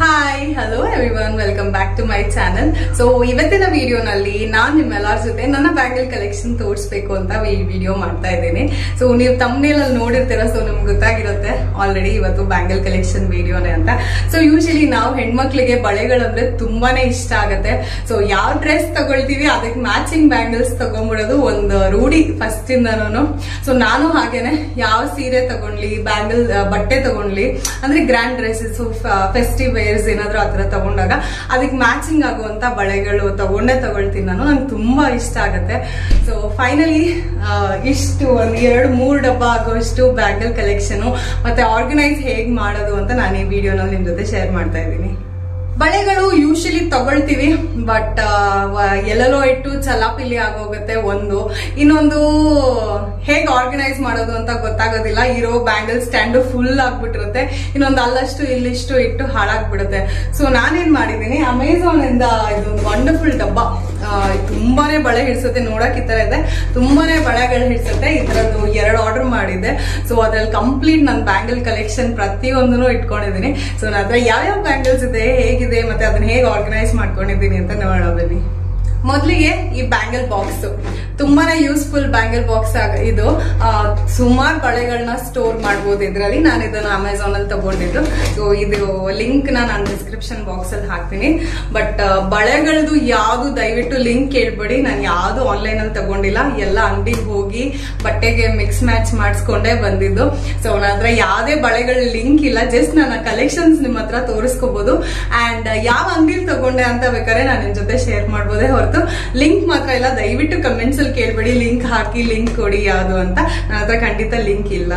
hi hello everyone welcome back to my channel so ಇವತ್ತಿನ ವಿಡಿಯೋನಲ್ಲಿ ನಾನ್ ನಿಮ್ಮೆಲ್ಲರ ಜೊತೆ ನನ್ನ ಬ್ಯಾಂಗಲ್ ಕಲೆಕ್ಷನ್ ತೋರಿಸ್ಬೇಕು ಅಂತ ಈ ವಿಡಿಯೋ ಮಾಡ್ತಾ ಇದ್ದೀನಿ ಸೊ ನೀವು ತಮ್ಮನೇಲಲ್ಲಿ ನೋಡಿರ್ತೀರ ಸೊ ನಿಮ್ಗೆ ಗೊತ್ತಾಗಿರುತ್ತೆ ಆಲ್ರೆಡಿ ಇವತ್ತು ಬ್ಯಾಂಗಲ್ ಕಲೆಕ್ಷನ್ ವಿಡಿಯೋನೇ ಅಂತ ಸೊ ಯೂಶಲಿ ನಾವು ಹೆಣ್ಮಕ್ಳಿಗೆ ಬಳೆಗಳಂದ್ರೆ ತುಂಬಾನೇ ಇಷ್ಟ ಆಗುತ್ತೆ ಸೊ ಯಾವ ಡ್ರೆಸ್ ತಗೊಳ್ತೀವಿ ಅದಕ್ಕೆ ಮ್ಯಾಚಿಂಗ್ ಬ್ಯಾಂಗಲ್ಸ್ ತಗೊಂಡ್ಬಿಡೋದು ಒಂದು ರೂಢಿ ಫಸ್ಟ್ ಇಂದನೂ ಸೊ ನಾನು ಹಾಗೇನೆ ಯಾವ ಸೀರೆ ತಗೊಂಡ್ಲಿ ಬ್ಯಾಂಗಲ್ ಬಟ್ಟೆ ತಗೊಂಡ್ಲಿ ಅಂದ್ರೆ ಗ್ರ್ಯಾಂಡ್ ಡ್ರೆಸ್ಸಸ್ ಫೆಸ್ಟಿವ್ ವೇರ್ಸ್ ಏನಾದ್ರು ಆತರ ತಗೊಂಡಾಗ ಅದಕ್ಕೆ ಮ್ಯಾಚಿಂಗ್ ಆಗುವಂತ ಬಳೆಗಳು ತಗೊಂಡೇ ತಗೊಳ್ತೀನಿ ನಾನು ನಂಗೆ ತುಂಬಾ ಇಷ್ಟ ಆಗುತ್ತೆ ಸೊ ಫೈನಲಿ ಇಷ್ಟು ಒಂದ್ ಎರಡು ಮೂರು ಡಬ್ಬ ಆಗುವಷ್ಟು ಬ್ಯಾಂಗಲ್ ಕಲೆಕ್ಷನ್ ಮತ್ತೆ ಆರ್ಗನೈಸ್ ಹೇಗ್ ಮಾಡೋದು ಅಂತ ನಾನು ಈ ವಿಡಿಯೋನಲ್ಲಿ ನಿಮ್ ಜೊತೆ ಶೇರ್ ಮಾಡ್ತಾ ಇದ್ದೀನಿ ಬಳೆಗಳು ಯೂಶಲಿ ತಗೊಳ್ತೀವಿ ಬಟ್ ಎಲ್ಲೆಲ್ಲೋ ಇಟ್ಟು ಚಲಾಪಿಲಿ ಆಗೋಗುತ್ತೆ ಒಂದು ಇನ್ನೊಂದು ಹೇಗ್ ಆರ್ಗನೈಸ್ ಮಾಡೋದು ಅಂತ ಗೊತ್ತಾಗೋದಿಲ್ಲ ಇರೋ ಬ್ಯಾಂಗಲ್ ಸ್ಟ್ಯಾಂಡ್ ಫುಲ್ ಆಗ್ಬಿಟ್ಟಿರುತ್ತೆ ಇನ್ನೊಂದು ಅಲ್ಲಷ್ಟು ಇಲ್ಲಿಷ್ಟು ಇಟ್ಟು ಹಾಳಾಗ್ಬಿಡುತ್ತೆ ಸೊ ನಾನೇನ್ ಮಾಡಿದೀನಿ ಅಮೆಝಾನ್ ಇಂದ ಇದೊಂದು ವಂಡರ್ಫುಲ್ ಡಬ್ಬ ಆ, ತುಂಬಾನೇ ಬಳೆ ಹಿಡಿಸುತ್ತೆ ನೋಡಕ್ ಈ ತರ ಇದೆ ತುಂಬಾನೇ ಬಳೆಗಳು ಹಿಡಿಸುತ್ತೆ ಈ ತರದ್ದು ಎರಡು ಆರ್ಡರ್ ಮಾಡಿದ್ದೆ ಸೊ ಅದ್ರಲ್ಲಿ ಕಂಪ್ಲೀಟ್ ನನ್ನ ಬ್ಯಾಂಗಲ್ ಕಲೆಕ್ಷನ್ ಪ್ರತಿಯೊಂದನ್ನು ಇಟ್ಕೊಂಡಿದ್ದೀನಿ ಸೊ ನನ್ನ ಹತ್ರ ಯಾವ್ಯಾವ ಬ್ಯಾಂಗಲ್ಸ್ ಇದೆ ಹೇಗಿದೆ ಮತ್ತೆ ಅದನ್ನ ಹೇಗೆ ಆರ್ಗನೈಸ್ ಮಾಡ್ಕೊಂಡಿದ್ದೀನಿ ಅಂತ ನೋಡೋಣ ಬನ್ನಿ ಮೊದಲಿಗೆ ಈ ಬ್ಯಾಂಗಲ್ ಬಾಕ್ಸ್ ತುಂಬಾನೇ ಯೂಸ್ಫುಲ್ ಬ್ಯಾಂಗಲ್ ಬಾಕ್ಸ್ ಇದು ಸುಮಾರು ಬಳೆಗಳನ್ನ ಸ್ಟೋರ್ ಮಾಡಬಹುದು ಇದರಲ್ಲಿ ನಾನು ಇದನ್ನ ಅಮೆಝಾನ್ ಅಲ್ಲಿ ತಗೊಂಡಿದ್ದು ಸೊ ಇದು ಲಿಂಕ್ ನ ನಾನು ಡಿಸ್ಕ್ರಿಪ್ಷನ್ ಬಾಕ್ಸ್ ಅಲ್ಲಿ ಹಾಕ್ತೀನಿ ಬಟ್ ಬಳೆಗಳದು ಯಾವ್ದು ದಯವಿಟ್ಟು ಲಿಂಕ್ ಕೇಳ್ಬೇಡಿ ನಾನು ಯಾವ್ದು ಆನ್ಲೈನ್ ಅಲ್ಲಿ ತಗೊಂಡಿಲ್ಲ ಎಲ್ಲ ಅಂಗಡಿಗೆ ಹೋಗಿ ಬಟ್ಟೆಗೆ ಮಿಕ್ಸ್ ಮ್ಯಾಚ್ ಮಾಡಿಸ್ಕೊಂಡೇ ಬಂದಿದ್ದು ಸೊ ನನ್ನ ಹತ್ರ ಯಾವ್ದೇ ಬಳೆಗಳ ಲಿಂಕ್ ಇಲ್ಲ ಜಸ್ಟ್ ನನ್ನ ಕಲೆಕ್ಷನ್ಸ್ ನಿಮ್ಮ ಹತ್ರ ತೋರಿಸ್ಕೋಬಹುದು ಅಂಡ್ ಯಾವ ಅಂಗಡಿಲಿ ತಗೊಂಡೆ ಅಂತ ಬೇಕಾದ್ರೆ ನಾನು ನಿಮ್ ಜೊತೆ ಶೇರ್ ಮಾಡ್ಬೋದೇ ಹೊರತು ಲಿಂಕ್ ಮಾತ್ರ ಇಲ್ಲ ದಯವಿಟ್ಟು ಕಮೆಂಟ್ಸ್ ಅಲ್ಲಿ ಕೇಳ್ಬೇಡಿ ಲಿಂಕ್ ಹಾಕಿ ಲಿಂಕ್ ಕೊಡಿ ಯಾವುದು ಅಂತ ನನ್ನ ಹತ್ರ ಖಂಡಿತ ಲಿಂಕ್ ಇಲ್ಲ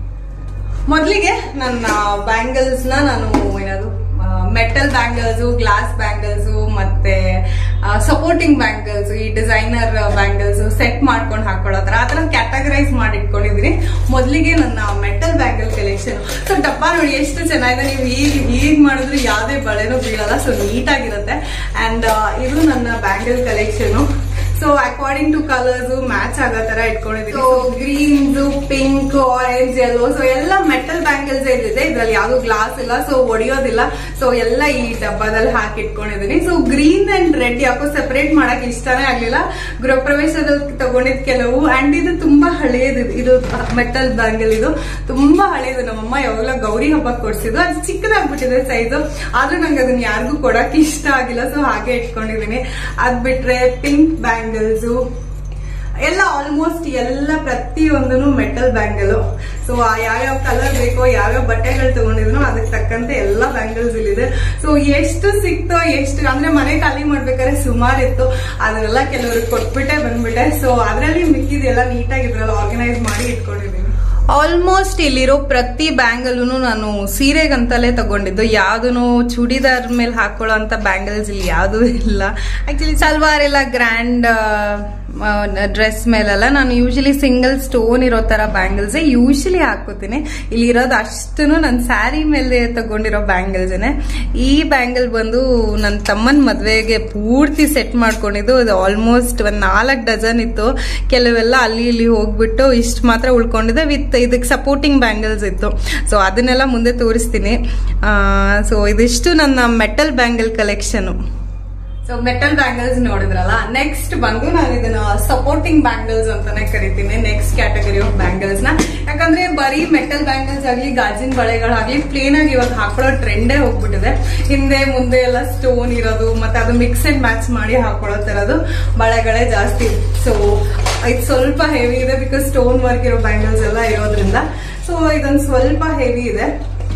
ಮೊದಲಿಗೆ ನನ್ನ ಬ್ಯಾಂಗಲ್ಸ್ ನ ನಾನು ಏನಾದ್ರು ಮೆಟಲ್ ಬ್ಯಾಂಗಲ್ಸ್ ಗ್ಲಾಸ್ ಬ್ಯಾಂಗಲ್ಸ್ ಮತ್ತೆ ಸಪೋರ್ಟಿಂಗ್ ಬ್ಯಾಂಗಲ್ಸ್ ಈ ಡಿಸೈನರ್ ಬ್ಯಾಂಗಲ್ಸ್ ಸೆಟ್ ಮಾಡ್ಕೊಂಡು ಹಾಕೊಳ್ಳೋ ತರ ಆತರ ಕ್ಯಾಟಗರೈಸ್ ಮಾಡಿ ಇಟ್ಕೊಂಡಿದೀನಿ ಮೊದಲಿಗೆ ನನ್ನ ಮೆಟಲ್ ಬ್ಯಾಂಗಲ್ ಕಲೆಕ್ಷನ್ ಸೊ ಡಬ್ಬ ನೋಡಿ ಎಷ್ಟು ಚೆನ್ನಾಗಿದೆ ನೀವು ಈಗ ಈಗ ಮಾಡಿದ್ರೆ ಯಾವ್ದೇ ಬಳೆನೂ ಬೀಳಲ್ಲ ಸೊ ನೀಟಾಗಿರುತ್ತೆ ಅಂಡ್ ಇದು ನನ್ನ bangle collection so according to colours match ಆಗೋ ತರ ಇಟ್ಕೊಂಡಿದ್ದೀನಿ so greens pink orange yellow so ಎಲ್ಲ ಮೆಟಲ್ ಬ್ಯಾಂಗಲ್ಸ್ ಏನಿದೆ ಇದ್ರಲ್ಲಿ ಯಾವ್ದು ಗ್ಲಾಸ್ ಇಲ್ಲ ಸೊ ಒಡೆಯೋದಿಲ್ಲ ಸೊ ಎಲ್ಲ ಈ ಡಬ್ಬದಲ್ಲಿ ಹಾಕಿ ಇಟ್ಕೊಂಡಿದ್ದೀನಿ ಸೊ ಗ್ರೀನ್ ಅಂಡ್ ರೆಡ್ ಯಾಕೋ ಸೆಪರೇಟ್ ಮಾಡಕ್ ಇಷ್ಟನೇ ಆಗ್ಲಿಲ್ಲ ಗೃಹ ಪ್ರವೇಶದಲ್ಲಿ ತಗೊಂಡಿದ್ ಕೆಲವು ಅಂಡ್ ಇದು ತುಂಬಾ ಹಳೆಯದು ಇದು ಮೆಟಲ್ ಬ್ಯಾಂಗಲ್ ಇದು ತುಂಬಾ ಹಳೆಯದು ನಮ್ಮಮ್ಮ ಯಾವಾಗಲೂ ಗೌರಿ ಹಬ್ಬಕ್ಕೆ ಕೊಡ್ಸಿದ್ದು ಅದು ಚಿಕ್ಕದಾಗ್ಬಿಟ್ಟಿದೆ ಸೈಜ್ ಆದ್ರೂ ನಂಗೆ ಅದನ್ನ ಯಾರಿಗೂ ಕೊಡಕ್ ಇಷ್ಟ ಆಗಿಲ್ಲ ಸೊ ಹಾಗೆ ಇಟ್ಕೊಂಡಿದ್ದೀನಿ ಅದ್ ಬಿಟ್ರೆ ಪಿಂಕ್ ಬ್ಯಾಂಗಲ್ಸ್ ಎಲ್ಲ ಆಲ್ಮೋಸ್ಟ್ ಎಲ್ಲ ಪ್ರತಿಯೊಂದನು ಮೆಟಲ್ ಬ್ಯಾಂಗಲ್ ಸೊ ಯಾವ್ಯಾವ ಕಲರ್ ಬೇಕೋ ಯಾವ್ಯಾವ ಬಟ್ಟೆಗಳು ತಗೊಂಡಿದ್ನೋ ಅದಕ್ಕೆ ತಕ್ಕಂತೆ ಎಲ್ಲ ಬ್ಯಾಂಗಲ್ಸ್ ಇಲ್ಲಿದೆ ಸೊ ಎಷ್ಟು ಸಿಕ್ತೋ ಎಷ್ಟು ಅಂದ್ರೆ ಮನೆ ಖಾಲಿ ಮಾಡ್ಬೇಕಾದ್ರೆ ಸುಮಾರು ಇತ್ತು ಅದನ್ನೆಲ್ಲ ಕೆಲವ್ರಿಗೆ ಕೊಟ್ಬಿಟ್ಟೆ ಬಂದ್ಬಿಟ್ಟೆ ಸೊ ಅದರಲ್ಲಿ ಮಿಕ್ಕಿದೆಲ್ಲ ನೀಟಾಗಿ ಇದ್ರಲ್ಲಿ ಆರ್ಗನೈಸ್ ಮಾಡಿ ಇಟ್ಕೊಂಡಿದ್ದೀನಿ ಆಲ್ಮೋಸ್ಟ್ ಇಲ್ಲಿರೋ ಪ್ರತಿ ಬ್ಯಾಂಗಲ್ನು ನಾನು ಸೀರೆಗಂತಲೇ ತಗೊಂಡಿದ್ದು ಯಾವ್ದು ಚೂಡಿದಾರ್ ಮೇಲೆ ಹಾಕೊಳ್ಳೋ ಅಂತ ಬ್ಯಾಂಗಲ್ಸ್ ಇಲ್ಲಿ ಯಾವ್ದು ಇಲ್ಲ ಆಕ್ಚುಲಿ ಸಲ್ವಾರ್ ಎಲ್ಲ ಗ್ರ್ಯಾಂಡ್ ಡ್ರೆಸ್ ಮೇಲೆಲ್ಲ ನಾನು ಯೂಶಲಿ ಸಿಂಗಲ್ ಸ್ಟೋನ್ ಇರೋ ತರ ಬ್ಯಾಂಗಲ್ಸ್ ಯೂಶಲಿ ಹಾಕೋತೀನಿ ಇಲ್ಲಿ ಇರೋದು ಅಷ್ಟು ನನ್ನ ಸ್ಯಾರಿ ಮೇಲೆ ತಗೊಂಡಿರೋ ಬ್ಯಾಂಗಲ್ಸ್ನೆ ಈ ಬ್ಯಾಂಗಲ್ ಬಂದು ನನ್ನ ತಮ್ಮನ ಮದ್ವೆಗೆ ಪೂರ್ತಿ ಸೆಟ್ ಮಾಡ್ಕೊಂಡಿದ್ದು ಅದು ಆಲ್ಮೋಸ್ಟ್ ಒಂದ್ ನಾಲ್ಕು ಡಜನ್ ಇತ್ತು ಕೆಲವೆಲ್ಲ ಅಲ್ಲಿ ಇಲ್ಲಿ ಹೋಗ್ಬಿಟ್ಟು ಇಷ್ಟು ಮಾತ್ರ ಉಳ್ಕೊಂಡಿದೆ ವಿತ್ ಇದಕ್ಕೆ ಸಪೋರ್ಟಿಂಗ್ ಬ್ಯಾಂಗಲ್ಸ್ ಇತ್ತು ಸೊ ಅದನ್ನೆಲ್ಲ ಮುಂದೆ ತೋರಿಸ್ತೀನಿ ಸೊ ಇದಿಷ್ಟು ನನ್ನ metal bangle collection so metal bangles ನೋಡಿದ್ರಲ್ಲ ನೆಕ್ಸ್ಟ್ ಬಂದು ನಾನು ಇದನ್ನ ಸಪೋರ್ಟಿಂಗ್ ಬ್ಯಾಂಗಲ್ಸ್ ಅಂತಾನೆ ಕರಿತೀನಿ ನೆಕ್ಸ್ಟ್ ಕ್ಯಾಟಗರಿ ಆಫ್ ಬ್ಯಾಂಗಲ್ಸ್ ನ ಯಾಕಂದ್ರೆ ಬರೀ ಮೆಟಲ್ ಬ್ಯಾಂಗಲ್ಸ್ ಆಗ್ಲಿ ಗಾಜಿನ ಬಳೆಗಳಾಗ್ಲಿ ಪ್ಲೇನ್ ಆಗಿ ಇವಾಗ ಹಾಕೊಳ್ಳೋ ಟ್ರೆಂಡೇ ಹೋಗ್ಬಿಟ್ಟಿದೆ ಹಿಂದೆ ಮುಂದೆ ಎಲ್ಲ ಸ್ಟೋನ್ ಇರೋದು ಮತ್ತೆ ಅದು ಮಿಕ್ಸ್ ಅಂಡ್ ಮ್ಯಾಚ್ ಮಾಡಿ ಹಾಕೊಳ್ಳೋ ತರದು ಬಳೆಗಳೇ ಜಾಸ್ತಿ ಸೊ ಇದು ಸ್ವಲ್ಪ ಹೆವಿ ಇದೆ ಬಿಕಾಸ್ ಸ್ಟೋನ್ ವರ್ಕ್ ಇರೋ ಬ್ಯಾಂಗಲ್ಸ್ ಎಲ್ಲ ಇರೋದ್ರಿಂದ ಸೊ ಇದೊಂದು ಸ್ವಲ್ಪ ಹೆವಿ ಇದೆ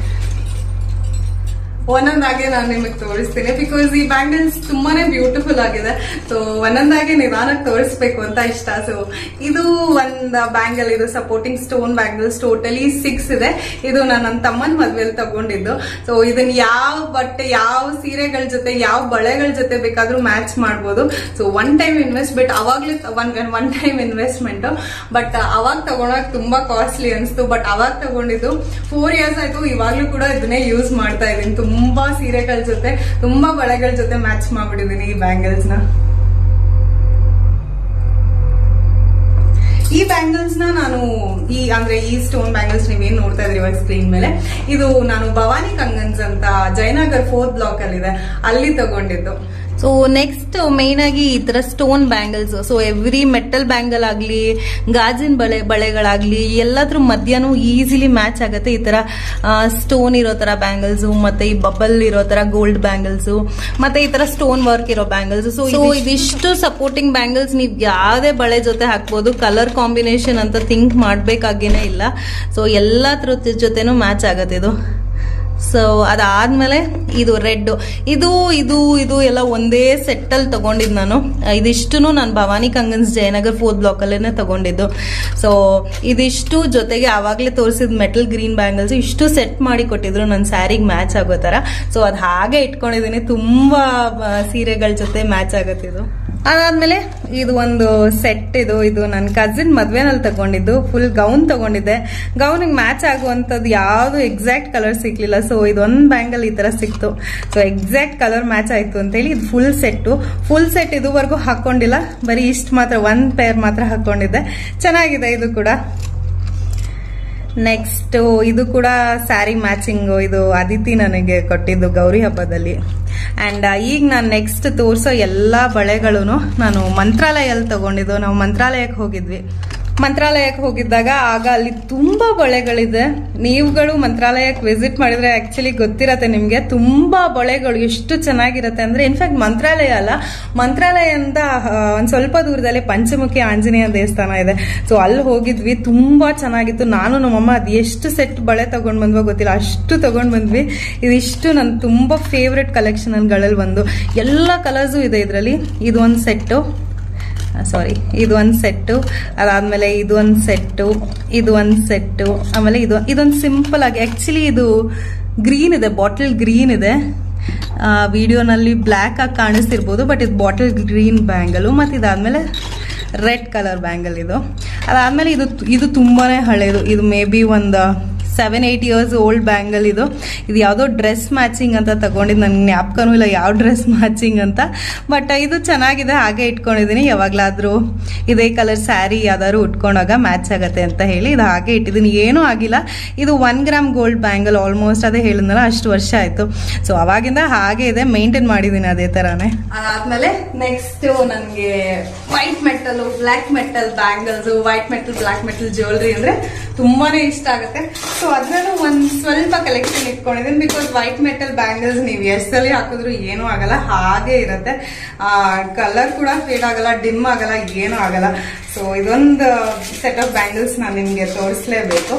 ಒಂದೊಂದಾಗೆ ನಾನು ನಿಮಗೆ ತೋರಿಸ್ತೀನಿ ಬಿಕಾಸ್ ಈ ಬ್ಯಾಂಗಲ್ಸ್ ತುಂಬಾನೇ ಬ್ಯೂಟಿಫುಲ್ ಆಗಿದೆ ಸೊ ಒಂದೊಂದಾಗೆ ನಿಧಾನಕ್ಕೆ ತೋರಿಸ್ಬೇಕು ಅಂತ ಇಷ್ಟ ಸೊ ಇದು ಒಂದ್ ಬ್ಯಾಂಗಲ್ ಇದು supporting stone bangles totally six ಇದೆ ಇದು ನಾನು ನನ್ನ ತಮ್ಮನ ಮದ್ವೆಲಿ ತಗೊಂಡಿದ್ದು ಸೊ ಇದನ್ನ ಯಾವ ಬಟ್ಟೆ ಯಾವ ಸೀರೆಗಳ ಜೊತೆ ಯಾವ ಬಳೆಗಳ ಜೊತೆ ಬೇಕಾದ್ರೂ ಮ್ಯಾಚ್ ಮಾಡ್ಬೋದು ಸೊ ಒನ್ ಟೈಮ್ ಇನ್ವೆಸ್ಟ್ಮೆಂಟ್ ಅವಾಗ್ಲೇ one one time investment but ಅವಾಗ ತಗೊಳಕ್ ತುಂಬಾ ಕಾಸ್ಟ್ಲಿ ಅನ್ಸ್ತು ಬಟ್ ಅವಾಗ ತಗೊಂಡಿದ್ದು ಫೋರ್ ಇಯರ್ಸ್ ಆಯ್ತು ಇವಾಗ್ಲೂ ಕೂಡ ಇದನ್ನೇ ಯೂಸ್ ಮಾಡ್ತಾ ಇದೀನಿ ತುಂಬಾ ಸೀರೆಗಳ ಜೊತೆ ತುಂಬಾ ಬಳೆಗಳ ಜೊತೆ ಮ್ಯಾಚ್ ಮಾಡ್ಬಿಟ್ಟಿದೀನಿ ಈ ಬ್ಯಾಂಗಲ್ಸ್ ನ ಈ ಬ್ಯಾಂಗಲ್ಸ್ ನ ನಾನು ಈ ಅಂದ್ರೆ ಈ ಸ್ಟೋನ್ ಬ್ಯಾಂಗಲ್ಸ್ ನೀವೇನ್ ನೋಡ್ತಾ ಇದ್ರಿ ಇವಾಗ ಸ್ಕ್ರೀನ್ ಮೇಲೆ ಇದು ನಾನು ಭವಾನಿ ಕಂಗನ್ಸ್ ಅಂತ ಜಯನಗರ್ ಫೋರ್ತ್ ಬ್ಲಾಕ್ ಅಲ್ಲಿ ಇದೆ ಅಲ್ಲಿ ತಗೊಂಡಿದ್ದು ಸೊ ನೆಕ್ಸ್ಟ್ ಮೇನ್ ಆಗಿ ಈ ತರ stone bangles so every metal bangle ಆಗ್ಲಿ ಗಾಜಿನ ಬಳೆ ಬಳೆಗಳಾಗ್ಲಿ ಎಲ್ಲದ್ರ ಮಧ್ಯಾಹ್ನ ಈಸಿಲಿ ಮ್ಯಾಚ್ ಆಗತ್ತೆ ಈ ತರ ಸ್ಟೋನ್ ಇರೋ ತರ ಬ್ಯಾಂಗಲ್ಸ್ ಮತ್ತೆ ಈ ಬಬಲ್ ಇರೋ ತರ ಗೋಲ್ಡ್ ಬ್ಯಾಂಗಲ್ಸ್ ಮತ್ತೆ ಈ ತರ ಸ್ಟೋನ್ ವರ್ಕ್ ಇರೋ ಬ್ಯಾಂಗಲ್ಸ್ ಸೊ ಇದಿಷ್ಟು ಸಪೋರ್ಟಿಂಗ್ ಬ್ಯಾಂಗಲ್ಸ್ ನೀವು ಯಾವ್ದೇ ಬಳೆ ಜೊತೆ ಹಾಕ್ಬೋದು ಕಲರ್ ಕಾಂಬಿನೇಷನ್ ಅಂತ ಥಿಂಕ್ ಮಾಡ್ಬೇಕಾಗೇನೆ ಇಲ್ಲ ಸೊ ಎಲ್ಲದ್ರ ಜೊತೆನೂ ಮ್ಯಾಚ್ ಆಗತ್ತೆ ಇದು ಸೊ ಅದಾದ್ಮೇಲೆ ಇದು ರೆಡ್ ಇದು ಇದು ಇದು ಎಲ್ಲ ಒಂದೇ ಸೆಟ್ ಅಲ್ಲಿ ತಗೊಂಡಿದ್ದು ನಾನು ಇದಿಷ್ಟು ನಾನು ಭವಾನಿ ಕಂಗನ್ಸ್ ಜಯನಗರ್ ಫೋರ್ತ್ ಬ್ಲಾಕ್ ಅಲ್ಲೇನೆ ತಗೊಂಡಿದ್ದು ಸೊ ಇದಿಷ್ಟು ಜೊತೆಗೆ ಆವಾಗಲೇ ತೋರಿಸಿದ ಮೆಟಲ್ ಗ್ರೀನ್ ಬ್ಯಾಂಗಲ್ಸ್ ಇಷ್ಟು ಸೆಟ್ ಮಾಡಿ ಕೊಟ್ಟಿದ್ರು ನನ್ನ ಸ್ಯಾರಿಗೆ ಮ್ಯಾಚ್ ಆಗೋ ತರ ಸೊ ಅದು ಹಾಗೆ ಇಟ್ಕೊಂಡಿದ್ದೀನಿ ತುಂಬಾ ಆ, ಸೀರೆಗಳ ಜೊತೆ ಮ್ಯಾಚ್ ಆಗತ್ತೆ ಇದು ಅದಾದ್ಮೇಲೆ ಇದು ಒಂದು ಸೆಟ್ ಇದು ಇದು ನನ್ನ ಕಸಿನ್ ಮದ್ವೆನಲ್ಲಿ ತಗೊಂಡಿದ್ದು ಫುಲ್ ಗೌನ್ ತಗೊಂಡಿದ್ದೆ ಗೌನಿಗೆ ಮ್ಯಾಚ್ ಆಗುವಂಥದ್ದು ಯಾವುದು ಎಕ್ಸಾಕ್ಟ್ ಕಲರ್ ಸಿಕ್ಲಿಲ್ಲ ಸೊ ಇದೊಂದು ಬ್ಯಾಂಗಲ್ ಈ ತರ ಸಿಕ್ತು ಸೊ ಎಕ್ಸಾಕ್ಟ್ ಕಲರ್ ಮ್ಯಾಚ್ ಆಯ್ತು ಅಂತೇಳಿ ಇದು ಫುಲ್ ಸೆಟ್ಟು ಫುಲ್ ಸೆಟ್ ಇದುವರೆಗೂ ಹಾಕೊಂಡಿಲ್ಲ ಬರೀ ಇಷ್ಟು ಮಾತ್ರ ಒಂದ್ ಪೇರ್ ಮಾತ್ರ ಹಾಕೊಂಡಿದ್ದೆ ಚೆನ್ನಾಗಿದೆ ಇದು ಕೂಡ ನೆಕ್ಸ್ಟ್ ಇದು ಕೂಡ ಸ್ಯಾರಿ ಮ್ಯಾಚಿಂಗ್ ಇದು ಅದಿತಿ ನನಗೆ ಕೊಟ್ಟಿದ್ದು ಗೌರಿ ಹಬ್ಬದಲ್ಲಿ ಅಂಡ್ ಈಗ ನಾನು ನೆಕ್ಸ್ಟ್ ತೋರಿಸೋ ಎಲ್ಲಾ ಬಳೆಗಳು ನಾನು ಮಂತ್ರಾಲಯಲ್ಲಿ ತಗೊಂಡಿದ್ದು ನಾವು ಮಂತ್ರಾಲಯಕ್ಕೆ ಹೋಗಿದ್ವಿ ಮಂತ್ರಾಲಯಕ್ಕೆ ಹೋಗಿದ್ದಾಗ ಆಗ ಅಲ್ಲಿ ತುಂಬಾ ಬಳೆಗಳಿದೆ ನೀವುಗಳು ಮಂತ್ರಾಲಯಕ್ಕೆ ವಿಸಿಟ್ ಮಾಡಿದ್ರೆ ಆಕ್ಚುಲಿ ಗೊತ್ತಿರತ್ತೆ ನಿಮ್ಗೆ ತುಂಬಾ ಬಳೆಗಳು ಎಷ್ಟು ಚೆನ್ನಾಗಿರತ್ತೆ ಅಂದ್ರೆ ಇನ್ಫ್ಯಾಕ್ಟ್ ಮಂತ್ರಾಲಯ ಅಲ್ಲ ಮಂತ್ರಾಲಯದಿಂದ ಆ, ಒಂದ್ ಸ್ವಲ್ಪ ದೂರದಲ್ಲಿ ಪಂಚಮುಖಿ ಆಂಜನೇಯ ದೇವಸ್ಥಾನ ಇದೆ ಸೊ ಅಲ್ಲಿ ಹೋಗಿದ್ವಿ ತುಂಬಾ ಚೆನ್ನಾಗಿತ್ತು ನಾನು ನಮ್ಮಮ್ಮ ಅದ್ ಎಷ್ಟು ಸೆಟ್ ಬಳೆ ತಗೊಂಡ್ ಬಂದ್ವೋ ಗೊತ್ತಿಲ್ಲ ಅಷ್ಟು ತಗೊಂಡ್ ಬಂದ್ವಿ ಇದಿಷ್ಟು ನನ್ ತುಂಬಾ ಫೇವ್ರೆಟ್ ಕಲೆಕ್ಷನ್ಗಳಲ್ಲಿ ಒಂದು ಎಲ್ಲ ಕಲರ್ಸು ಇದೆ ಇದರಲ್ಲಿ ಇದು ಒಂದು ಸೆಟ್ಟು ಸಾರಿ ಇದು ಒಂದು ಸೆಟ್ಟು ಅದಾದ್ಮೇಲೆ ಇದು ಒಂದು ಸೆಟ್ಟು ಇದು ಒಂದು ಸೆಟ್ಟು ಆಮೇಲೆ ಇದು ಇದೊಂದು ಸಿಂಪಲ್ ಆಗಿ ಆಕ್ಚುಲಿ ಇದು ಗ್ರೀನ್ ಇದೆ ಬಾಟಲ್ ಗ್ರೀನ್ ಇದೆ ವಿಡಿಯೋನಲ್ಲಿ ಬ್ಲ್ಯಾಕ್ ಆಗಿ ಕಾಣಿಸ್ತಿರ್ಬೋದು ಬಟ್ ಇದು ಬಾಟಲ್ ಗ್ರೀನ್ ಬ್ಯಾಂಗಲು ಮತ್ತು ಇದಾದ್ಮೇಲೆ ರೆಡ್ ಕಲರ್ ಬ್ಯಾಂಗಲ್ ಇದು ಅದಾದ್ಮೇಲೆ ಇದು ಇದು ತುಂಬಾನೇ ಹಳೇದು ಇದು ಮೇ ಬಿ ಒಂದು seven eight years old bangle ಇದು ಇದು ಯಾವುದೋ ಡ್ರೆಸ್ ಮ್ಯಾಚಿಂಗ್ ಅಂತ ತಗೊಂಡಿದ್ದು ನನ್ಗೆ ಜ್ಞಾಪಕನೂ ಇಲ್ಲ ಯಾವ ಡ್ರೆಸ್ ಮ್ಯಾಚಿಂಗ್ ಅಂತ ಬಟ್ ಇದು ಚೆನ್ನಾಗಿದೆ ಹಾಗೆ ಇಟ್ಕೊಂಡಿದ್ದೀನಿ ಯಾವಾಗಲಾದರೂ ಇದೇ ಕಲರ್ ಸ್ಯಾರಿ ಯಾವ್ದಾದ್ರು ಉಟ್ಕೊಂಡಾಗ ಮ್ಯಾಚ್ ಆಗತ್ತೆ ಅಂತ ಹೇಳಿ ಇದು ಹಾಗೆ ಇಟ್ಟಿದ್ದೀನಿ ಏನೂ ಆಗಿಲ್ಲ ಇದು one gram gold bangle almost ಅದೇ ಹೇಳಿದ್ನಲ್ಲ ಅಷ್ಟು ವರ್ಷ ಆಯಿತು ಸೊ ಅವಾಗಿಂದ ಹಾಗೆ ಇದೆ ಮೇಂಟೈನ್ ಮಾಡಿದ್ದೀನಿ ಅದೇ ಥರನೇ ಅದಾದ್ಮೇಲೆ ನೆಕ್ಸ್ಟ್ ನನ್ಗೆ white metal black metal bangles white metal black metal jewellery ಅಂದ್ರೆ ತುಂಬಾನೇ ಇಷ್ಟ ಆಗುತ್ತೆ ಸೊ ಅದ್ರಲ್ಲೂ ಒಂದ್ ಸ್ವಲ್ಪ ಕಲೆಕ್ಷನ್ ಇಟ್ಕೊಂಡಿದ್ದೀನಿ ಬಿಕಾಸ್ ವೈಟ್ ಮೆಟಲ್ ಬ್ಯಾಂಗಲ್ಸ್ ನೀವು ಎಷ್ಟಲ್ಲಿ ಹಾಕಿದ್ರು ಏನೂ ಆಗಲ್ಲ ಹಾಗೆ ಇರುತ್ತೆ ಕಲರ್ ಕೂಡ ಫೇಡ್ ಆಗಲ್ಲ ಡಿಮ್ ಆಗಲ್ಲ ಏನೂ ಆಗಲ್ಲ ಸೊ ಇದೊಂದು ಸೆಟ್ ಆಫ್ ಬ್ಯಾಂಗಲ್ಸ್ ನಾನು ನಿಮ್ಗೆ ತೋರಿಸ್ಲೇಬೇಕು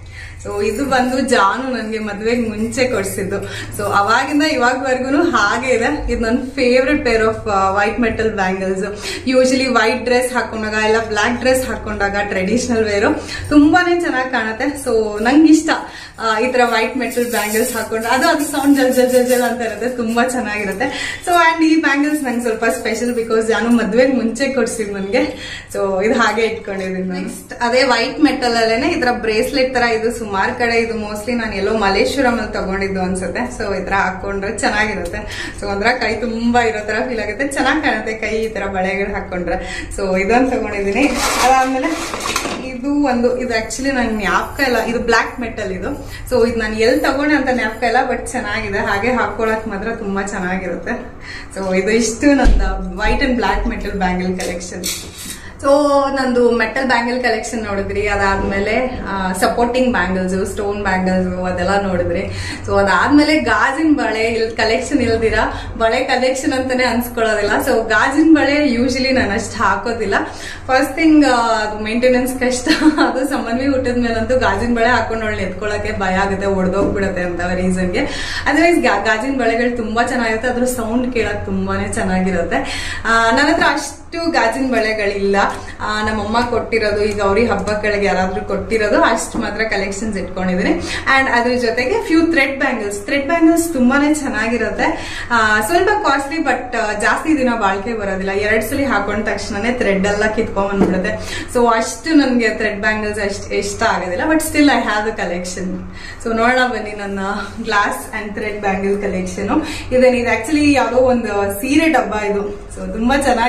ಸೊ ಇದು ಬಂದು ಜಾನು ನನಗೆ ಮದ್ವೆಗೆ ಮುಂಚೆ ಕೊಡ್ಸಿದ್ದು ಸೊ ಅವಾಗಿಂದ ಇವಾಗವರೆಗೂ ಹಾಗೆ ಇದೆ ಇದು ನನ್ನ favourite pair of white metal bangles usually white dress ಹಾಕೊಂಡಾಗ ಇಲ್ಲ ಬ್ಲಾಕ್ ಡ್ರೆಸ್ ಹಾಕೊಂಡಾಗ ಟ್ರೆಡಿಷನಲ್ ವೇರು ತುಂಬಾನೇ ಚೆನ್ನಾಗಿ ಕಾಣುತ್ತೆ ಸೊ ನಂಗೆ ಇಷ್ಟ ಆ, ಈ ತರ ವೈಟ್ ಮೆಟಲ್ ಬ್ಯಾಂಗಲ್ಸ್ ಹಾಕೊಂಡ್ರೆ ಅದು ಅದು ಸೌಂಡ್ ಜಲ್ ಜಲ್ ಜಲ್ ಜಲ್ ಅಂತ ಇರುತ್ತೆ ತುಂಬಾ ಚೆನ್ನಾಗಿರುತ್ತೆ ಸೊ ಅಂಡ್ ಈ ಬ್ಯಾಂಗಲ್ಸ್ ನಂಗೆ ಸ್ವಲ್ಪ ಸ್ಪೆಷಲ್ ಬಿಕಾಸ್ ಜಾನು ಮದ್ವೆಗೆ ಮುಂಚೆ ಕೊಡ್ಸಿದ್ ನನಗೆ ಸೊ ಇದು ಹಾಗೆ ಇಟ್ಕೊಂಡಿದ್ದೀನಿ ನೆಕ್ಸ್ಟ್ ಅದೇ ವೈಟ್ ಮೆಟಲ್ ಅಲ್ಲೇನೆ ಈ ತರ ಬ್ರೇಸ್ಲೆಟ್ ತರ ಇದು ಸುಮಾರು ಕಡೆ ಇದು ಮೋಸ್ಟ್ಲಿ ನಾನು ಎಲ್ಲೋ ಮಲೇಶ್ವರಂ ಅಲ್ಲಿ ತಗೊಂಡಿದ್ದು ಅನ್ಸುತ್ತೆ ಸೊ ಈ ತರ ಹಾಕೊಂಡ್ರೆ ಚೆನ್ನಾಗಿರುತ್ತೆ ಸೊ ಒಂದ್ರ ಕೈ ತುಂಬಾ ಇರೋ ತರ ಫೀಲ್ ಆಗುತ್ತೆ ಚೆನ್ನಾಗಿ ಕಾಣುತ್ತೆ ಕೈ ಈ ತರ ಬಳೆಗಳು ಹಾಕೊಂಡ್ರೆ ಸೊ ಇದೊಂದು ತಗೊಂಡಿದ್ದೀನಿ ಅದಾದ್ಮೇಲೆ ಇದು ಒಂದು ಇದು ಆಕ್ಚುಲಿ ನಂಗೆ ಜ್ಞಾಪಕ ಇಲ್ಲ ಇದು ಬ್ಲಾಕ್ ಮೆಟಲ್ ಇದು ಸೊ ಇದು ನಾನು ಎಲ್ಲಿ ತಗೊಂಡೆ ಅಂತ ಜ್ಞಾಪಕ ಇಲ್ಲ ಬಟ್ ಚೆನ್ನಾಗಿದೆ ಹಾಗೆ ಹಾಕೊಳಕ್ ಮಾತ್ರ ತುಂಬಾ ಚೆನ್ನಾಗಿರುತ್ತೆ ಸೊ ಇದು ಇಷ್ಟು ನಂದು white and black metal bangle collection so ನಂದು ಮೆಟಲ್ ಬ್ಯಾಂಗಲ್ ಕಲೆಕ್ಷನ್ ನೋಡಿದ್ರಿ ಅದಾದ್ಮೇಲೆ ಸಪೋರ್ಟಿಂಗ್ ಬ್ಯಾಂಗಲ್ಸ್ ಸ್ಟೋನ್ ಬ್ಯಾಂಗಲ್ಸ್ ಅದೆಲ್ಲ ನೋಡಿದ್ರಿ ಸೊ ಅದಾದ್ಮೇಲೆ ಗಾಜಿನ ಬಳೆ ಇಲ್ಲಿ ಕಲೆಕ್ಷನ್ ಇಲ್ದಿರ ಬಳೆ ಕಲೆಕ್ಷನ್ ಅಂತಾನೆ ಅನ್ಸ್ಕೊಳ್ಳೋದಿಲ್ಲ ಸೊ ಗಾಜಿನ ಬಳೆ ಯೂಶಲಿ ನಾನು ಅಷ್ಟು ಹಾಕೋದಿಲ್ಲ ಫಸ್ಟ್ ಥಿಂಗ್ ಅದು ಮೇಂಟೆನೆನ್ಸ್ ಕಷ್ಟ ಅದು ಸಂಬಂಧಿ ಹುಟ್ಟಿದ ಮೇಲಂತೂ ಗಾಜಿನ ಬಳೆ ಹಾಕೊಂಡು ಅವಳು ಎತ್ಕೊಳ್ಳೋಕೆ ಭಯ ಆಗುತ್ತೆ ಒಡೆದೋಗ್ಬಿಡುತ್ತೆ ಅಂತ ರೀಸನ್ಗೆ ಅದರ್ವೈಸ್ ಗಾಜಿನ ಬಳೆಗಳು ತುಂಬಾ ಚೆನ್ನಾಗಿರುತ್ತೆ ಅದ್ರ ಸೌಂಡ್ ಕೇಳಕ್ ತುಂಬಾನೇ ಚೆನ್ನಾಗಿರುತ್ತೆ ನನ್ನ ಹತ್ರ ಅಷ್ಟು ಗಾಜಿನ ಬಳೆಗಳಿಲ್ಲ ಆ, ನಮ್ಮಮ್ಮ ಕೊಟ್ಟಿರೋದು ಈಗ ಗೌರಿ ಹಬ್ಬಗಳಿಗೆ ಯಾರಾದ್ರೂ ಕೊಟ್ಟಿರೋದು ಅಷ್ಟು ಮಾತ್ರ ಕಲೆಕ್ಷನ್ಸ್ ಇಟ್ಕೊಂಡಿದ್ದೀನಿ ಅಂಡ್ ಅದ್ರ ಜೊತೆಗೆ few thread bangles thread bangles ತುಂಬಾನೇ ಚೆನ್ನಾಗಿರುತ್ತೆ ಆ, ಸ್ವಲ್ಪ ಕಾಸ್ಟ್ಲಿ ಬಟ್ ಜಾಸ್ತಿ ದಿನ ಬಾಳ್ಕೆ ಬರೋದಿಲ್ಲ ಎರಡ್ ಸಲ ಹಾಕೊಂಡ ತಕ್ಷಣನೇ ಥ್ರೆಡ್ ಎಲ್ಲ ಕಿತ್ಕೊಂಡ್ ಬಂದ್ಬಿಡುತ್ತೆ ಸೊ ಅಷ್ಟು ನನಗೆ ಥ್ರೆಡ್ ಬ್ಯಾಂಗಲ್ಸ್ ಅಷ್ಟು ಇಷ್ಟ ಆಗೋದಿಲ್ಲ but still I have the collection so ನೋಡೋಣ ಬನ್ನಿ ನನ್ನ glass and thread bangle collection ಇದೇನು ಇದು ಆಕ್ಚುಲಿ ಯಾವುದೋ ಒಂದು ಸೀರೆ ಡಬ್ಬ ಇದು ಸೊ ತುಂಬಾ ಚೆನ್ನಾಗಿತ್ತು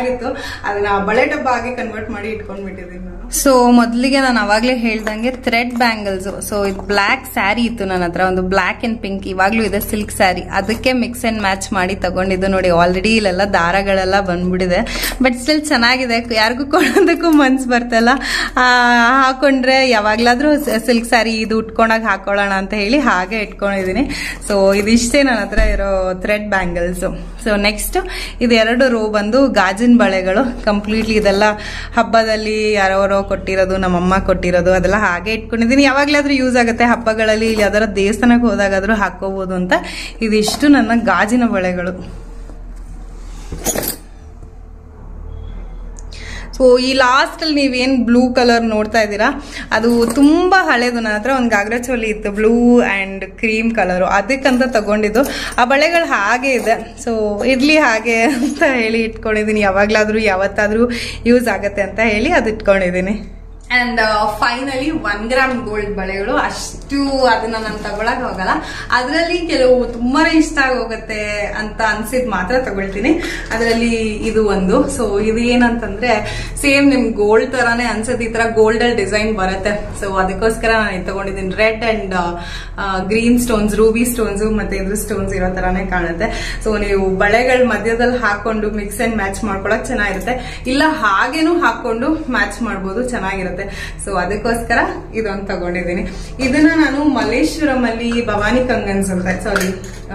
ಅದನ್ನ ಬಳೆ ಡಬ್ಬ ಆಗಿ ಕನ್ವರ್ಟ್ ಮಾಡಿ ಇಟ್ಕೊಂಡ್ಬಿಟ್ಟಿದ್ದೀನಿ ನಾನು ಸೊ ಮೊದಲಿಗೆ ನಾನು ಅವಾಗಲೇ ಹೇಳ್ದಂಗೆ ಥ್ರೆಡ್ ಬ್ಯಾಂಗಲ್ಸ್ ಸೊ ಇದು ಬ್ಲ್ಯಾಕ್ ಸ್ಯಾರಿ ಇತ್ತು ನನ್ನ ಹತ್ರ ಒಂದು ಬ್ಲ್ಯಾಕ್ ಅಂಡ್ ಪಿಂಕ್ ಇವಾಗ್ಲೂ ಇದೆ ಸಿಲ್ಕ್ ಸ್ಯಾರಿ ಅದಕ್ಕೆ ಮಿಕ್ಸ್ ಅಂಡ್ ಮ್ಯಾಚ್ ಮಾಡಿ ತಗೊಂಡಿದ್ದು ನೋಡಿ ಆಲ್ರೆಡಿ ಇಲ್ಲೆಲ್ಲ ದಾರಗಳೆಲ್ಲ ಬಂದ್ಬಿಟ್ಟಿದೆ ಬಟ್ ಸ್ಟಿಲ್ ಚೆನ್ನಾಗಿದೆ ಯಾರಿಗೂ ಕೊಡೋದಕ್ಕೂ ಮನ್ಸು ಬರ್ತಲ್ಲ ಆ, ಹಾಕೊಂಡ್ರೆ ಯಾವಾಗ್ಲಾದ್ರೂ ಸಿಲ್ಕ್ ಸ್ಯಾರಿ ಇದು ಉಟ್ಕೊಂಡಾಗ ಹಾಕೊಳ್ಳೋಣ ಅಂತ ಹೇಳಿ ಹಾಗೆ ಇಟ್ಕೊಂಡಿದ್ದೀನಿ ಸೊ ಇದಿಷ್ಟೇ ನನ್ನ ಹತ್ರ ಇರೋ ಥ್ರೆಡ್ ಬ್ಯಾಂಗಲ್ಸ್ ಸೊ ನೆಕ್ಸ್ಟ್ ಇದು ಎರಡು ರೋ ಬಂದು ಗಾಜಿನ ಬಳೆಗಳು ಕಂಪ್ಲೀಟ್ಲಿ ಇದೆಲ್ಲ ಹಬ್ಬದಲ್ಲಿ ಯಾರವರೋ ಕೊಟ್ಟಿರೋದು ನಮ್ಮಮ್ಮ ಕೊಟ್ಟಿರೋದು ಅದೆಲ್ಲ ಹಾಗೆ ಇಟ್ಕೊಂಡಿದ್ದೀನಿ ಯಾವಾಗ್ಲಾದ್ರೂ ಯೂಸ್ ಆಗುತ್ತೆ ಹಬ್ಬಗಳಲ್ಲಿ ಇಲ್ಲಿ ಯಾವ್ದಾರ ದೇವಸ್ಥಾನಕ್ಕೆ ಹೋದಾಗಾದ್ರೂ ಹಾಕೋಬಹುದು ಅಂತ ಇದಿಷ್ಟು ನನ್ನ ಗಾಜಿನ ಬಳೆಗಳು ಸೊ ಈ ಲಾಸ್ಟ್ ಅಲ್ಲಿ ನೀವೇನ್ ಬ್ಲೂ ಕಲರ್ ನೋಡ್ತಾ ಇದ್ದೀರಾ ಅದು ತುಂಬಾ ಹಳೇದು ನನ್ನ ಹತ್ರ ಒಂದು ಗಾಗ್ರಾ ಚೋಲಿ ಇತ್ತು ಬ್ಲೂ ಅಂಡ್ ಕ್ರೀಮ್ ಕಲರ್ ಅದಕ್ಕಂತ ತಗೊಂಡಿದ್ದು ಆ ಬಳೆಗಳು ಹಾಗೆ ಇದೆ ಸೊ ಇರ್ಲಿ ಹಾಗೆ ಅಂತ ಹೇಳಿ ಇಟ್ಕೊಂಡಿದ್ದೀನಿ ಯಾವಾಗ್ಲಾದ್ರೂ ಯಾವತ್ತಾದ್ರೂ ಯೂಸ್ ಆಗತ್ತೆ ಅಂತ ಹೇಳಿ ಅದು ಇಟ್ಕೊಂಡಿದ್ದೀನಿ and finally one gram gold ಬಳೆಗಳು ಅಷ್ಟು ಅದನ್ನ ನಾನು ತಗೊಳಕ್ ಹೋಗಲ್ಲ ಅದರಲ್ಲಿ ಕೆಲವು ತುಂಬಾನೇ ಇಷ್ಟ ಆಗೋಗತ್ತೆ ಅಂತ ಅನ್ಸಿದ್ ಮಾತ್ರ ತಗೊಳ್ತೀನಿ ಅದರಲ್ಲಿ ಇದು ಒಂದು ಸೊ ಇದು ಏನಂತಂದ್ರೆ ಸೇಮ್ ನಿಮ್ ಗೋಲ್ಡ್ ತರಾನೇ ಅನ್ಸುತ್ತೆ ಈ ತರ ಗೋಲ್ಡ್ ಅಲ್ಲಿ ಡಿಸೈನ್ ಬರುತ್ತೆ ಸೊ ಅದಕ್ಕೋಸ್ಕರ ನಾನು ಇದು ತಗೊಂಡಿದ್ದೀನಿ red and green stones ruby stones ಮತ್ತೆ ಇದ್ರ ಸ್ಟೋನ್ಸ್ ಇರೋ ತರಾನೇ ಕಾಣುತ್ತೆ ಸೊ ನೀವು ಬಳೆಗಳ ಮಧ್ಯದಲ್ಲಿ ಹಾಕೊಂಡು ಮಿಕ್ಸ್ ಅಂಡ್ ಮ್ಯಾಚ್ ಮಾಡ್ಕೊಳಕ್ ಚೆನ್ನಾಗಿರುತ್ತೆ ಇಲ್ಲ ಹಾಗೇನು ಹಾಕೊಂಡು ಮ್ಯಾಚ್ ಮಾಡ್ಬೋದು ಚೆನ್ನಾಗಿರುತ್ತೆ ಸೊ ಅದಕ್ಕೋಸ್ಕರ ಇದೊಂದು ತಗೊಂಡಿದ್ದೀನಿ ಇದನ್ನ ನಾನು ಮಲ್ಲೇಶ್ವರಂ ಅಲ್ಲಿ ಭವಾನಿ ಕಂಗನ್ಸ್ ಅಂತ ಸಾರಿ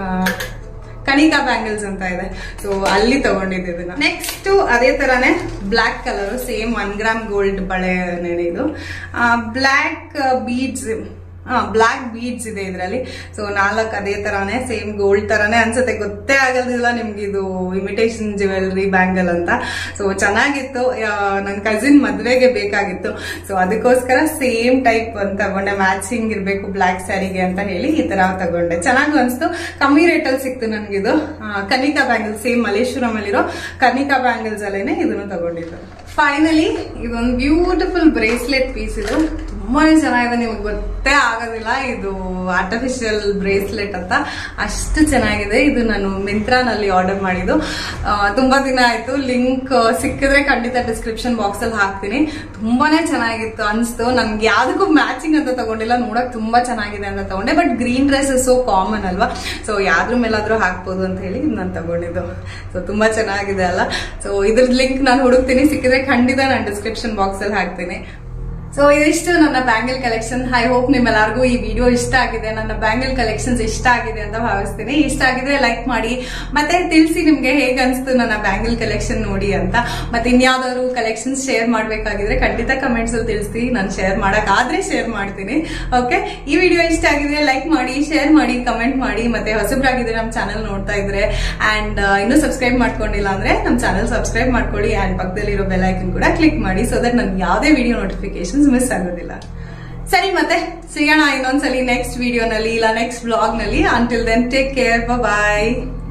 ಕನಿಕಾ ಬ್ಯಾಂಗಲ್ಸ್ ಅಂತ ಇದೆ ಸೊ ಅಲ್ಲಿ ತಗೊಂಡಿದ್ದೀನಿ ನೆಕ್ಸ್ಟ್ ಅದೇ ತರಾನೇ black colour same one gram gold ಬಳೆನೇ ಇದು ಬ್ಲ್ಯಾಕ್ ಬೀಡ್ಸ್ ಬ್ಲ್ಯಾಕ್ ಬೀಡ್ಸ್ ಇದೆ ಇದರಲ್ಲಿ ಸೊ ನಾಲ್ಕು ಅದೇ ತರಾನೇ ಸೇಮ್ ಗೋಲ್ಡ್ ತರಾನೇ ಅನ್ಸುತ್ತೆ ಗೊತ್ತೇ ಆಗೋದಿಲ್ಲ ನಿಮ್ಗೆ ಇದು ಇಮಿಟೇಷನ್ ಜ್ಯುವೆಲ್ರಿ ಬ್ಯಾಂಗಲ್ ಅಂತ ಸೊ ಚೆನ್ನಾಗಿತ್ತು ನನ್ನ ಕಸಿನ್ ಮದ್ವೆಗೆ ಬೇಕಾಗಿತ್ತು ಸೊ ಅದಕ್ಕೋಸ್ಕರ ಸೇಮ್ ಟೈಪ್ ಒಂದು ತಗೊಂಡೆ ಮ್ಯಾಚಿಂಗ್ ಇರಬೇಕು ಬ್ಲ್ಯಾಕ್ ಸ್ಯಾರಿಗೆ ಅಂತ ಹೇಳಿ ಈ ತರ ತಗೊಂಡೆ ಚೆನ್ನಾಗಿ ಅನ್ಸ್ತು ಕಮ್ಮಿ ರೇಟಲ್ಲಿ ಸಿಕ್ತು ನನಗಿದು ಕನಿಕಾ ಬ್ಯಾಂಗಲ್ಸ್ ಸೇಮ್ ಮಲೇಶ್ವರಂ ಅಲ್ಲಿರೋ ಕನಿಕಾ ಬ್ಯಾಂಗಲ್ಸ್ ಅಲ್ಲೇನೆ ಇದನ್ನು ತಗೊಂಡಿದ್ದು ಫೈನಲಿ ಇದೊಂದು ಬ್ಯೂಟಿಫುಲ್ ಬ್ರೇಸ್ಲೆಟ್ ಪೀಸ್ ಇದು ತುಂಬಾನೇ ಚೆನ್ನಾಗಿದೆ ನಿಮ್ಗೆ ಗೊತ್ತೇ ಆಗೋದಿಲ್ಲ ಇದು ಆರ್ಟಿಫಿಷಿಯಲ್ ಬ್ರೇಸ್ಲೆಟ್ ಅಂತ ಅಷ್ಟು ಚೆನ್ನಾಗಿದೆ ಇದು ನಾನು ಮಿಂತ್ರಾನಲ್ಲಿ ಆರ್ಡರ್ ಮಾಡಿದ್ದು ಆ, ತುಂಬಾ ದಿನ ಆಯ್ತು ಲಿಂಕ್ ಸಿಕ್ಕಿದ್ರೆ ಖಂಡಿತ ಡಿಸ್ಕ್ರಿಪ್ಷನ್ ಬಾಕ್ಸ್ ಅಲ್ಲಿ ಹಾಕ್ತೀನಿ ತುಂಬಾನೇ ಚೆನ್ನಾಗಿತ್ತು ಅನ್ಸ್ತು ನನ್ಗೆ ಯಾವ್ದಕ್ಕೂ ಮ್ಯಾಚಿಂಗ್ ಅಂತ ತಗೊಂಡಿಲ್ಲ ನೋಡಕ್ ತುಂಬಾ ಚೆನ್ನಾಗಿದೆ ಅಂತ ತಗೊಂಡೆ but green dress so common ಅಲ್ವಾ ಸೊ ಯಾವ್ದ್ರ ಮೇಲಾದ್ರೂ ಹಾಕ್ಬೋದು ಅಂತ ಹೇಳಿ ನಾನು ತಗೊಂಡಿದ್ದು ಸೊ ತುಂಬಾ ಚೆನ್ನಾಗಿದೆ ಅಲ್ಲ ಸೊ ಇದ್ರದ್ದು ಲಿಂಕ್ ನಾನು ಹುಡುಕ್ತೀನಿ ಸಿಕ್ಕಿದ್ರೆ ಖಂಡಿತ ನಾನು ಡಿಸ್ಕ್ರಿಪ್ಷನ್ ಬಾಕ್ಸ್ ಅಲ್ಲಿ ಹಾಕ್ತೀನಿ ಸೊ ಇದಿಷ್ಟು ನನ್ನ ಬ್ಯಾಂಗಲ್ ಕಲೆಕ್ಷನ್ ಐ ಹೋಪ್ ನಿಮ್ಮೆಲ್ಲರಿಗೂ ಈ ವಿಡಿಯೋ ಇಷ್ಟ ಆಗಿದೆ ನನ್ನ ಬ್ಯಾಂಗಲ್ ಕಲೆಕ್ಷನ್ಸ್ ಇಷ್ಟ ಆಗಿದೆ ಅಂತ ಭಾವಿಸ್ತೀನಿ ಇಷ್ಟ ಆಗಿದ್ರೆ ಲೈಕ್ ಮಾಡಿ ಮತ್ತೆ ತಿಳಿಸಿ ನಿಮ್ಗೆ ಹೇಗೆ ಅನ್ಸ್ತು ನನ್ನ ಬ್ಯಾಂಗಲ್ ಕಲೆಕ್ಷನ್ ನೋಡಿ ಅಂತ ಮತ್ತೆ ಇನ್ಯಾವ್ದಾದ್ರು ಕಲೆಕ್ಷನ್ಸ್ ಶೇರ್ ಮಾಡ್ಬೇಕಾಗಿದ್ರೆ ಖಂಡಿತ ಕಮೆಂಟ್ಸ್ ಅಲ್ಲಿ ತಿಳಿಸಿ ನಾನು ಶೇರ್ ಮಾಡಕ್ ಆದ್ರೆ ಶೇರ್ ಮಾಡ್ತೀನಿ ಓಕೆ ಈ ವಿಡಿಯೋ ಇಷ್ಟ ಆಗಿದ್ರೆ ಲೈಕ್ ಮಾಡಿ ಶೇರ್ ಮಾಡಿ ಕಮೆಂಟ್ ಮಾಡಿ ಮತ್ತೆ ಹೊಸಬ್ರಾಗಿದ್ರೆ ನಮ್ಮ ಚಾನಲ್ ನೋಡ್ತಾ ಇದ್ರೆ ಅಂಡ್ ಇನ್ನೂ ಸಬ್ಸ್ಕ್ರೈಬ್ ಮಾಡ್ಕೊಂಡಿಲ್ಲ ಅಂದ್ರೆ ನಮ್ಮ ಚಾನಲ್ ಸಬ್ಸ್ಕ್ರೈಬ್ ಮಾಡ್ಕೊಳ್ಳಿ ಅಂಡ್ ಪಕ್ಕದಲ್ಲಿರೋ ಬೆಲ್ ಐಕನ್ ಕೂಡ ಕ್ಲಿಕ್ ಮಾಡಿ ಸೊ ದಟ್ ನನ್ಗೆ ಯಾವುದೇ ವಿಡಿಯೋ ನೋಟಿಫಿಕೇಶನ್ಸ್ ಮಿಸ್ ಆಗೋದಿಲ್ಲ ಸರಿ ಮತ್ತೆ ಸಿಗೋಣ ಇನ್ನೊಂದ್ಸಲಿ ನೆಕ್ಸ್ಟ್ ವಿಡಿಯೋನಲ್ಲಿ ಇಲ್ಲ ನೆಕ್ಸ್ಟ್ ಬ್ಲಾಗ್ ನಲ್ಲಿ ಅಂಟಿಲ್ ದೆನ್ ಟೇಕ್ ಕೇರ್ ಬಾಯ್